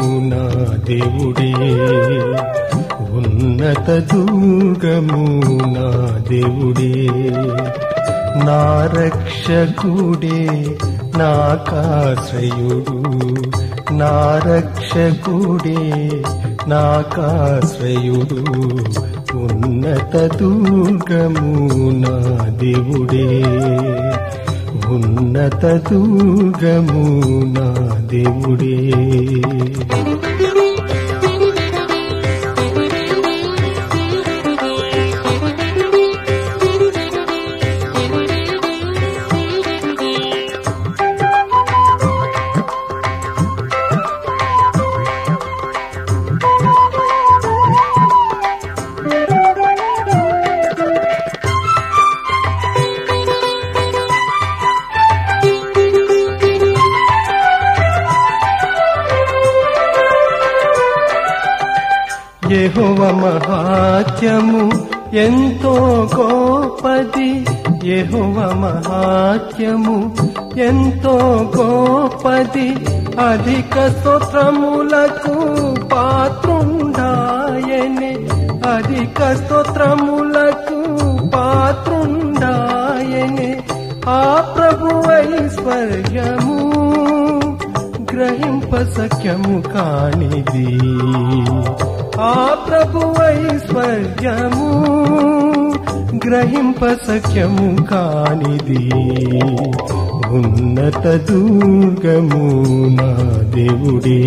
నా దేవుడే ఉన్నత దుర్గము నా దేవుడే నా రక్షకుడే నాకాశ్రయుడు నా రక్షకుడే నాకాశ్రయుడు ఉన్నత దుర్గము నా దేవుడే ఉన్నత దుర్గము నా దేవుడే యెహోవ మహాత్యము ఎంతో గోపది యెహోవ మహాత్యము ఎంతో గోపది అధిక స్తోత్రములకు పాత్రుండాయనే అధిక స్తోత్రములకు పాత్రుండాయనే ఆ ప్రభు ఐశ్వర్యము గ్రహింప సఖ్యము కానిది ఆ ప్రభు ఐశ్వర్యము గ్రహింప సఖ్యము కానిది ఉన్నత దుర్గము నా దేవుడే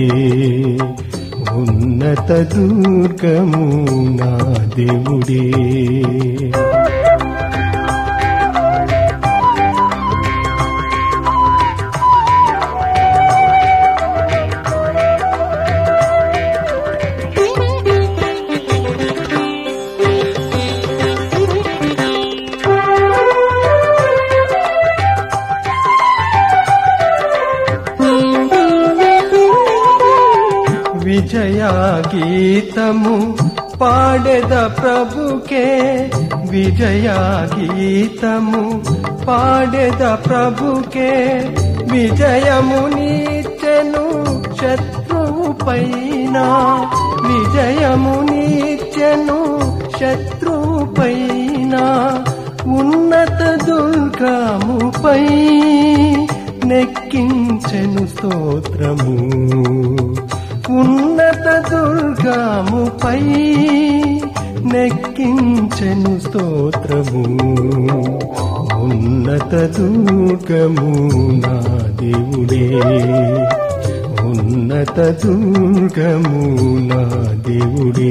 ఉన్నత దుర్గము నా దేవుడే విజయ గీతము పాడెద ప్రభుకే విజయ గీతము పాడెద ప్రభుకే విజయము నీచెను శత్రువు పైన విజయము నీచెను శత్రువు పైన ఉన్నత దుర్గముపై నెక్కించెను స్తోత్రము ఉన్నత దుర్గముపై నెక్కించెను స్తోత్రము ఉన్నత దుర్గము నా దేవుడే ఉన్నత దుర్గము నా దేవుడే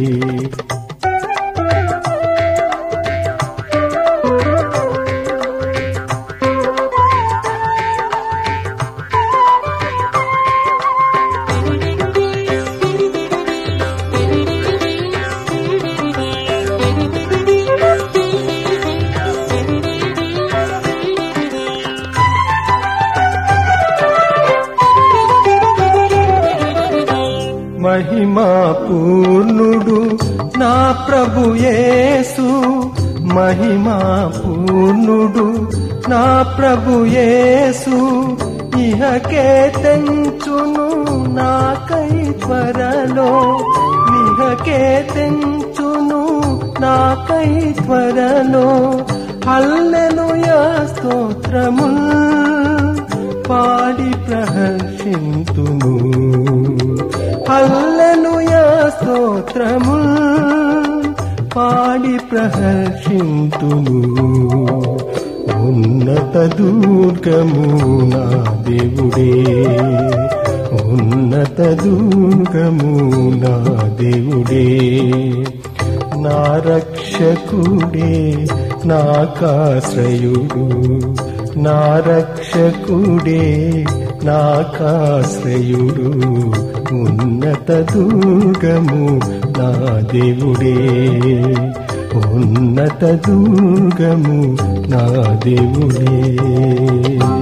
మహిమా పూర్ణుడు నా ప్రభు యేసు మహిమా పూర్ణుడు నా ప్రభు యేసు ఇహకే తెంచును నాకై త్వరలో ఇహకే తెంచును నాకై త్వరలో హల్లెలూయా స్తోత్రముల్ పాడి ప్రహర్షింతును హల్లెలూయా స్తోత్రము పాడి ప్రహర్షింతును ఉన్నత దుర్గము నా దేవుడే ఉన్నత దుర్గము నా దేవుడే నా రక్షకుడే నాకాశ్రయుడు నా రక్షకుడే నాకాశ్రయుడు ఉన్నత దుర్గము నా దేవుడే ఉన్నత దుర్గము నా దేవుడే